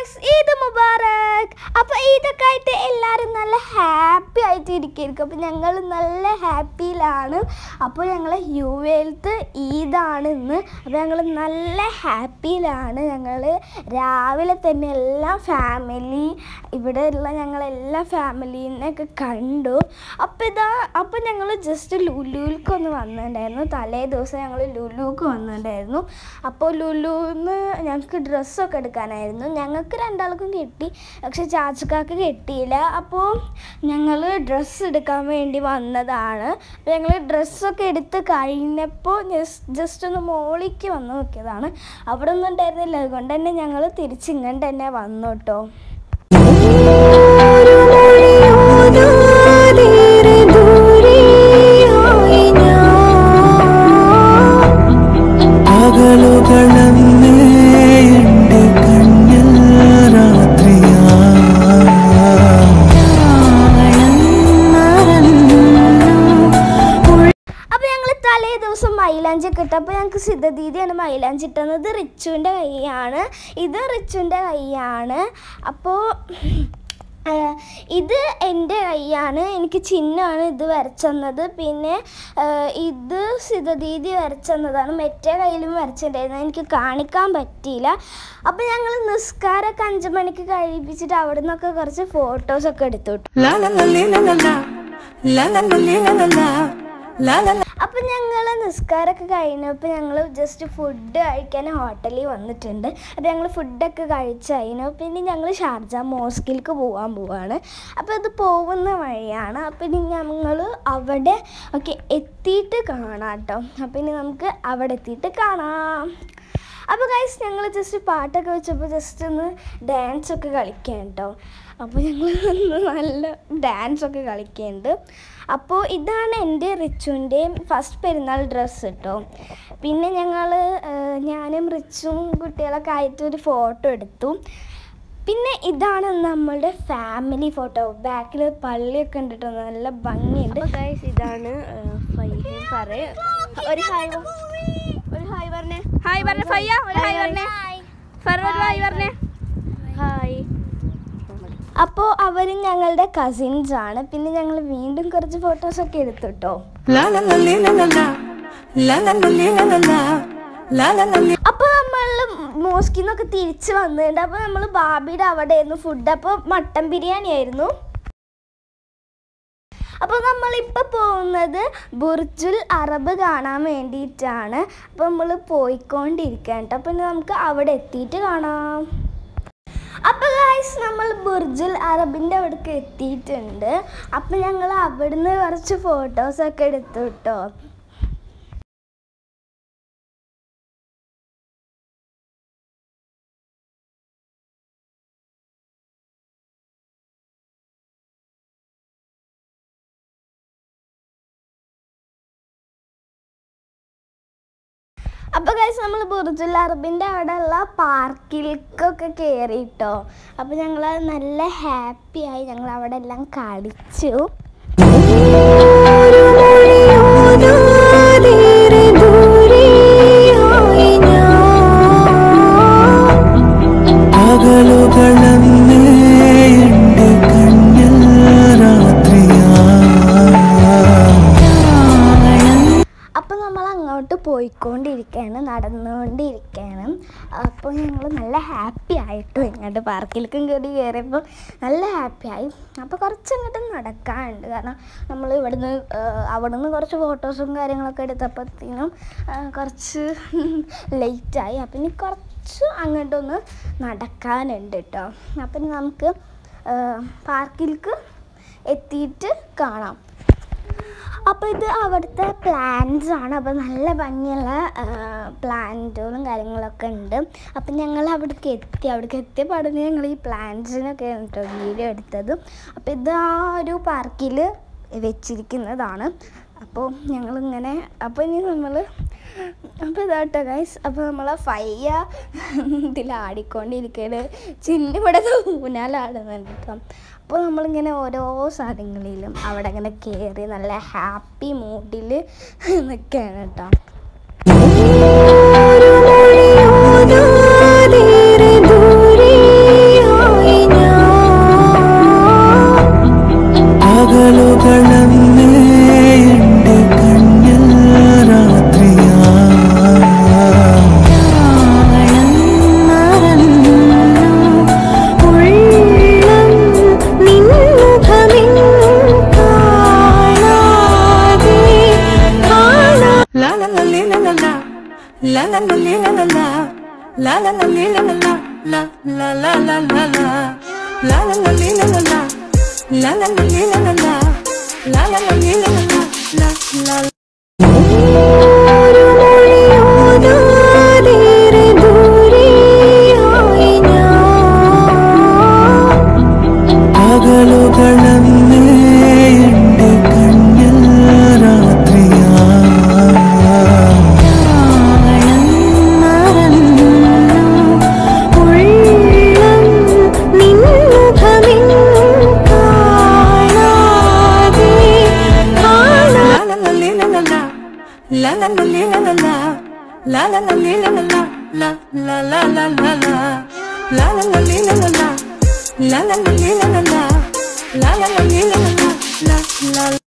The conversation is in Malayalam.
ഗായ്സ് ഈദ് മുബാറക് അപ്പോൾ ഈദൊക്കെ ആയിട്ട് എല്ലാവരും നല്ല ഹാപ്പി ആയിട്ട് ഇരിക്കും അപ്പോൾ ഞങ്ങൾ നല്ല ഹാപ്പിയിലാണ് അപ്പോൾ ഞങ്ങൾ യു എയിലത്ത് ഈദാണ് ഇന്ന് അപ്പോൾ ഞങ്ങൾ നല്ല ഹാപ്പിയിലാണ് ഞങ്ങൾ രാവിലെ തന്നെ എല്ലാ ഫാമിലി ഇവിടെ ഉള്ള ഞങ്ങളെല്ലാ ഫാമിലീനെയൊക്കെ കണ്ടു അപ്പോൾ ഇതാ അപ്പോൾ ഞങ്ങൾ ജസ്റ്റ് ലുലുവിലേക്ക് ഒന്ന് വന്നിട്ടുണ്ടായിരുന്നു തലേ ദിവസം ഞങ്ങൾ ലുലുക്ക് വന്നിട്ടുണ്ടായിരുന്നു അപ്പോൾ ലുലുന്ന് ഞങ്ങൾക്ക് ഡ്രസ്സൊക്കെ എടുക്കാനായിരുന്നു ഞങ്ങൾക്ക് രണ്ടാൾക്കും കിട്ടി പക്ഷെ ചാച്ചക്കാക്ക് കിട്ടിയില്ല അപ്പോൾ ഞങ്ങൾ ഡ്രസ്സ് എടുക്കാൻ വേണ്ടി വന്നതാണ് അപ്പോൾ ഞങ്ങൾ ഡ്രസ്സൊക്കെ എടുത്ത് കഴിഞ്ഞപ്പോൾ ജസ്റ്റ് ഒന്ന് മോളിക്ക് വന്ന് നോക്കിയതാണ് അവിടെ ഒന്നും ഉണ്ടായിരുന്നില്ല അതുകൊണ്ട് തന്നെ ഞങ്ങൾ തിരിച്ചിങ്ങോട്ട് തന്നെ വന്നു കേട്ടോ പകലുകളന്നേ എൻ്റെ കണ്ണിൽ രാത്രിയാ അപ്പോൾ ഞങ്ങൾ തലേ ദിവസം മൈലാഞ്ചി ഒക്കെ ഇട്ടു അപ്പോൾ ഞങ്ങൾക്ക് സിദ്ധദീദിയാണ് മൈലാഞ്ചി ഇട്ടുന്നത് ഇത് റിച്ചുവിൻ്റെ കൈയാണ് ഇത് റിച്ചുവിൻ്റെ കൈയാണ് അപ്പോൾ ആഹ്, ഇത് എൻ്റെ കൈയാണ് എനിക്ക് ചിഹ്നമാണ് ഇത് വരച്ചെന്നത് പിന്നെ ആഹ്, ഇത് സിദ്ധദീദി വരച്ചെന്നതാണ് മറ്റേ കയ്യിലും വരച്ചിട്ടുണ്ടായിരുന്നു എനിക്ക് കാണിക്കാൻ പറ്റിയില്ല അപ്പോൾ ഞങ്ങൾ നിസ്കാരമൊക്കെ അഞ്ച് മണിക്ക് കഴിപ്പിച്ചിട്ട് അവിടെ നിന്നൊക്കെ കുറച്ച് ഫോട്ടോസൊക്കെ എടുത്തു കേട്ടോ. La la la li, la la la La la la li, la la la La la la അപ്പം ഞങ്ങൾ നിസ്കാരമൊക്കെ കഴിഞ്ഞപ്പോൾ ഞങ്ങൾ ജസ്റ്റ് ഫുഡ് കഴിക്കാൻ ഹോട്ടലിൽ വന്നിട്ടുണ്ട് അപ്പോൾ ഞങ്ങൾ ഫുഡൊക്കെ കഴിച്ച് കഴിഞ്ഞു പിന്നെ ഞങ്ങൾ ഷാർജ മോസ്കിലേക്ക് പോകാൻ പോവാണ് അപ്പോൾ അത് പോകുന്ന വഴിയാണ് അപ്പോൾ ഇനി ഞങ്ങൾ അവിടെ ഒക്കെ എത്തിയിട്ട് കാണാം കേട്ടോ അപ്പോൾ ഇനി നമുക്ക് അവിടെ എത്തിയിട്ട് കാണാം അപ്പോൾ ഗൈസ് ഞങ്ങൾ ജസ്റ്റ് പാട്ടൊക്കെ വെച്ചപ്പോൾ ജസ്റ്റ് ഒന്ന് ഡാൻസ് ഒക്കെ കളിക്കാൻ കേട്ടോ അപ്പോൾ ഞങ്ങൾ ഒന്ന് നല്ല ഡാൻസ് ഒക്കെ കളിക്കുന്നുണ്ട് അപ്പോൾ ഇതാണ് എൻ്റെ റിച്ചുവിൻ്റെയും ഫസ്റ്റ് പെരുന്നാൾ ഡ്രസ്സ് കേട്ടോ പിന്നെ ഞങ്ങൾ ഞാനും റിച്ചും കുട്ടികളൊക്കെ ആയിട്ട് ഒരു ഫോട്ടോ എടുത്തു പിന്നെ ഇതാണ് നമ്മളുടെ ഫാമിലി ഫോട്ടോ ബാക്കിൽ പള്ളിയൊക്കെ ഉണ്ട് കേട്ടോ നല്ല ഭംഗിയുണ്ട് ഗൈസ് ഇതാണ് ഫൈഹയും പറ ഒരു ഹായ് ഒരു ഹായ് പറഞ്ഞേ ഹായ് പറഞ്ഞ ഫയ്യ ഒരു ഹായ് പറഞ്ഞേ ഫർ ഒരു ഹായ് പറഞ്ഞേ ഹായ് അപ്പോൾ അവരും ഞങ്ങളുടെ കസിൻസ് ആണ് പിന്നെ ഞങ്ങൾ വീണ്ടും കുറച്ച് ഫോട്ടോസൊക്കെ എടുത്തു കേട്ടോ La la la li, la la la La la la li, la la la La la la li അപ്പോൾ നമ്മൾ മോസ്കിൽ നിന്നൊക്കെ തിരിച്ച് വന്നിട്ടുണ്ട് അപ്പോൾ നമ്മൾ ബാബിയുടെ അവിടെ ആയിരുന്നു ഫുഡ് അപ്പോൾ മട്ടൻ ബിരിയാണി ആയിരുന്നു അപ്പോൾ നമ്മളിപ്പോൾ പോകുന്നത് ബുർജുൽ അറബ് കാണാൻ വേണ്ടിയിട്ടാണ് അപ്പോൾ നമ്മൾ പോയിക്കൊണ്ടിരിക്കുകയാണ് കേട്ടോ അപ്പോൾ ഇനി നമുക്ക് അവിടെ എത്തിയിട്ട് കാണാം അപ്പോൾ ഗായ്സ് നമ്മൾ ബുർജുൽ അറബിൻ്റെ അവിടേക്ക് എത്തിയിട്ടുണ്ട് അപ്പോൾ ഞങ്ങൾ അവിടുന്ന് കുറച്ച് ഫോട്ടോസൊക്കെ എടുത്തു കേട്ടോ അപ്പോൾ ഗൈസ് നമ്മൾ ബുർജുൽ അറബിൻ്റെ അവിടെയുള്ള പാർക്കിലേക്കൊക്കെ കയറിയിട്ടോ അപ്പോൾ ഞങ്ങൾ നല്ല ഹാപ്പിയായി ഞങ്ങൾ അവിടെ എല്ലാം കളിച്ചു പകലുകളന്നേ എൻ്റെ കണ്ണിൽ രാത്രിയാ അപ്പോൾ നമ്മൾ അങ്ങോട്ട് പോയിക്കൊണ്ടിരിക്കുകയാണ് നടന്നുകൊണ്ടിരിക്കുകയാണ് അപ്പോൾ ഞങ്ങൾ നല്ല ഹാപ്പി ആയിട്ടോ ഇങ്ങോട്ട് പാർക്കിലേക്കും കയറി കയറിയപ്പോൾ നല്ല ഹാപ്പി ആയി അപ്പോൾ കുറച്ച് അങ്ങോട്ട് നടക്കാനുണ്ട് കാരണം നമ്മൾ ഇവിടുന്ന് അവിടെ നിന്ന് കുറച്ച് ഫോട്ടോസും കാര്യങ്ങളൊക്കെ എടുത്തപ്പോഴത്തേനും കുറച്ച് ലേറ്റായി അപ്പം ഇനി കുറച്ച് അങ്ങോട്ടൊന്ന് നടക്കാനുണ്ട് കേട്ടോ അപ്പം ഇനി നമുക്ക് പാർക്കിലേക്ക് എത്തിയിട്ട് കാണാം അപ്പോൾ ഇത് അവിടുത്തെ പ്ലാന്റ്സ് ആണ് അപ്പോൾ നല്ല ഭംഗിയുള്ള പ്ലാന്റുകളും കാര്യങ്ങളൊക്കെ ഉണ്ട് അപ്പം ഞങ്ങൾ അവിടേക്ക് എത്തി അവിടേക്ക് എത്തിയ പാടുന്ന ഞങ്ങൾ ഈ പ്ലാന്റ്സിനൊക്കെ കേട്ടോ വീഡിയോ എടുത്തത് അപ്പോൾ ഇത് ആ ഒരു പാർക്കിൽ വെച്ചിരിക്കുന്നതാണ് അപ്പോൾ ഞങ്ങളിങ്ങനെ അപ്പോൾ ഇനി നമ്മൾ അപ്പോൾ ഇതാട്ടോ ഗൈസ് അപ്പോൾ നമ്മൾ ഫയ്യ ഇതിൽ ആടിക്കൊണ്ടിരിക്കുകയാണ് ചിന്നിവിടെ ഊനാലാടുന്നുണ്ട് കേട്ടോ അപ്പോൾ നമ്മളിങ്ങനെ ഓരോ സ്ഥലങ്ങളിലും അവിടെ ഇങ്ങനെ കയറി നല്ല ഹാപ്പി മൂഡിൽ നിൽക്കുകയാണ് കേട്ടോ ദൂരെ la li la la la La la la li la la la La la la la la la La la la li la la la La la la li la la la La la la li la la la La la പകലുകളന്നേ എന്റെ കണ്ണിൽ രാത്രിയാ La la la li la la la La la la li la la la La la la li la la la La la la la la la La la la li la la la La la la li la la la La la la li la la la La la